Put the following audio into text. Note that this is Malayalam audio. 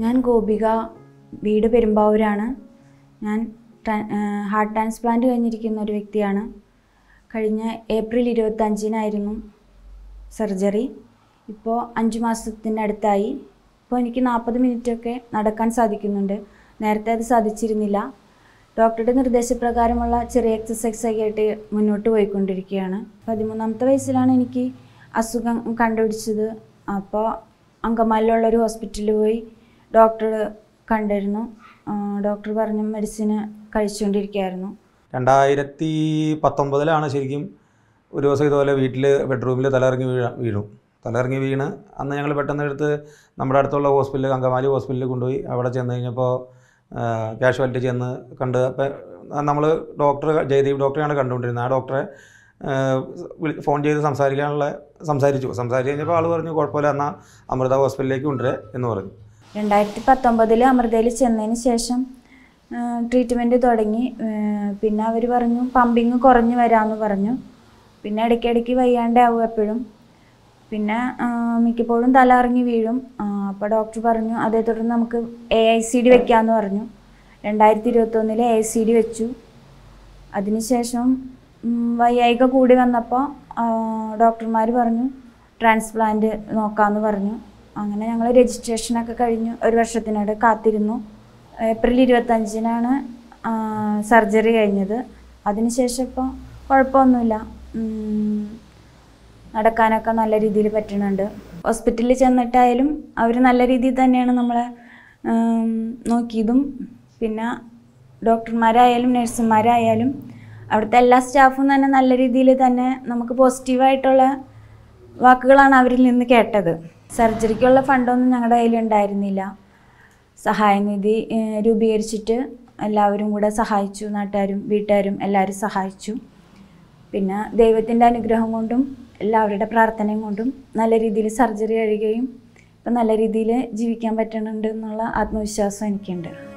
ഞാൻ ഗോപിക വീട് പെരുമ്പാവൂരാണ് ഞാൻ ട്രാ- ആ, ഹാർട്ട് ട്രാൻസ്പ്ലാന്റ് കഴിഞ്ഞിരിക്കുന്ന ഒരു വ്യക്തിയാണ് കഴിഞ്ഞ ഏപ്രിൽ ഇരുപത്തഞ്ചിനായിരുന്നു സർജറി ഇപ്പോൾ അഞ്ച് മാസത്തിനടുത്തായി ഇപ്പോൾ എനിക്ക് നാൽപ്പത് മിനിറ്റൊക്കെ നടക്കാൻ സാധിക്കുന്നുണ്ട് നേരത്തെ അത് സാധിച്ചിരുന്നില്ല ഡോക്ടറുടെ നിർദ്ദേശപ്രകാരമുള്ള ചെറിയ എക്സസൈസ് ഒക്കെ ആയിട്ട് മുന്നോട്ട് പോയിക്കൊണ്ടിരിക്കുകയാണ് പതിമൂന്നാമത്തെ വയസ്സിലാണ് എനിക്ക് അസുഖം കണ്ടുപിടിച്ചത് അപ്പോൾ അങ്കമാലിലുള്ള ഒരു ഹോസ്പിറ്റലിൽ പോയി ഡോക്ടർ കണ്ടിരുന്നു ആ, ഡോക്ടർ പറഞ്ഞ മെഡിസിന് കഴിച്ചുകൊണ്ടിരിക്കുകയായിരുന്നു രണ്ടായിരത്തി പത്തൊമ്പതിലാണ് ശരിക്കും ഒരു ദിവസം ഇതുപോലെ വീട്ടിൽ ബെഡ്റൂമിൽ തലയിറങ്ങി വീഴ വീണു തലയിറങ്ങി വീണ് അന്ന് ഞങ്ങൾ പെട്ടെന്ന് എടുത്ത് നമ്മുടെ അടുത്തുള്ള ഹോസ്പിറ്റലിൽ അങ്കമാലി ഹോസ്പിറ്റലിൽ കൊണ്ടുപോയി അവിടെ ചെന്ന് കഴിഞ്ഞപ്പോൾ കാഷ്വാലിറ്റി ചെന്ന് കണ്ട് അപ്പം നമ്മൾ ഡോക്ടർ ജയദീപ് ഡോക്ടറെയാണ് കണ്ടുകൊണ്ടിരുന്നത് ആ ഡോക്ടറെ ആ, വിളി- ഫോൺ ചെയ്ത് സംസാരിക്കാനുള്ള സംസാരിച്ചു സംസാരിച്ച് കഴിഞ്ഞപ്പോൾ ആൾ പറഞ്ഞു കുഴപ്പമില്ല എന്നാൽ അമൃത ഹോസ്പിറ്റലിലേക്ക് കൊണ്ടുവരെ എന്ന് പറഞ്ഞു രണ്ടായിരത്തി പത്തൊമ്പതിൽ അമൃതയിൽ ചെന്നതിന് ശേഷം ട്രീറ്റ്മെൻറ്റ് തുടങ്ങി ആ, പിന്നെ അവർ പറഞ്ഞു പമ്പിങ് കുറഞ്ഞു വരാമെന്ന് പറഞ്ഞു പിന്നെ ഇടയ്ക്കിടയ്ക്ക് വയ്യാണ്ടാവും എപ്പോഴും പിന്നെ ആ, മിക്കപ്പോഴും തല ഇറങ്ങി വീഴും അപ്പോൾ ഡോക്ടർ പറഞ്ഞു അതേ തുടർന്ന് നമുക്ക് എ ഐ സി ഡി വെക്കാമെന്ന് പറഞ്ഞു രണ്ടായിരത്തി ഇരുപത്തൊന്നിൽ എ ഐ സി ഡി വെച്ചു അതിനുശേഷം ഉം, വയ്യായിക കൂടി വന്നപ്പോൾ ഡോക്ടർമാർ പറഞ്ഞു ട്രാൻസ്പ്ലാന്റ് നോക്കാമെന്ന് പറഞ്ഞു അങ്ങനെ ഞങ്ങൾ രജിസ്ട്രേഷനൊക്കെ കഴിഞ്ഞു ഒരു വർഷത്തിനോട് കാത്തിരുന്നു ഏപ്രിൽ ഇരുപത്തഞ്ചിനാണ് സർജറി കഴിഞ്ഞത് അതിനുശേഷം ഇപ്പോൾ കുഴപ്പമൊന്നുമില്ല ഉം, നടക്കാനൊക്കെ നല്ല രീതിയിൽ പറ്റുന്നുണ്ട് ഹോസ്പിറ്റലിൽ ചെന്നിട്ടായാലും അവർ നല്ല രീതിയിൽ തന്നെയാണ് നമ്മളെ ഉം, നോക്കിയതും പിന്നെ ഡോക്ടർമാരായാലും നഴ്സുമാരായാലും അവിടുത്തെ എല്ലാ സ്റ്റാഫും തന്നെ നല്ല രീതിയിൽ തന്നെ നമുക്ക് പോസിറ്റീവായിട്ടുള്ള വാക്കുകളാണ് അവരിൽ നിന്ന് കേട്ടത് സർജറിക്കുള്ള ഫണ്ടൊന്നും ഞങ്ങളുടെ കയ്യിൽ ഉണ്ടായിരുന്നില്ല സഹായനിധി ഏഹ്, രൂപീകരിച്ചിട്ട് എല്ലാവരും കൂടെ സഹായിച്ചു നാട്ടുകാരും വീട്ടുകാരും എല്ലാവരും സഹായിച്ചു പിന്നെ ദൈവത്തിൻ്റെ അനുഗ്രഹം കൊണ്ടും എല്ലാവരുടെ പ്രാർത്ഥനയും കൊണ്ടും നല്ല രീതിയിൽ സർജറി കഴിയുകയും ഇപ്പം നല്ല രീതിയിൽ ജീവിക്കാൻ പറ്റുന്നുണ്ട് എന്നുള്ള ആത്മവിശ്വാസം എനിക്കുണ്ട്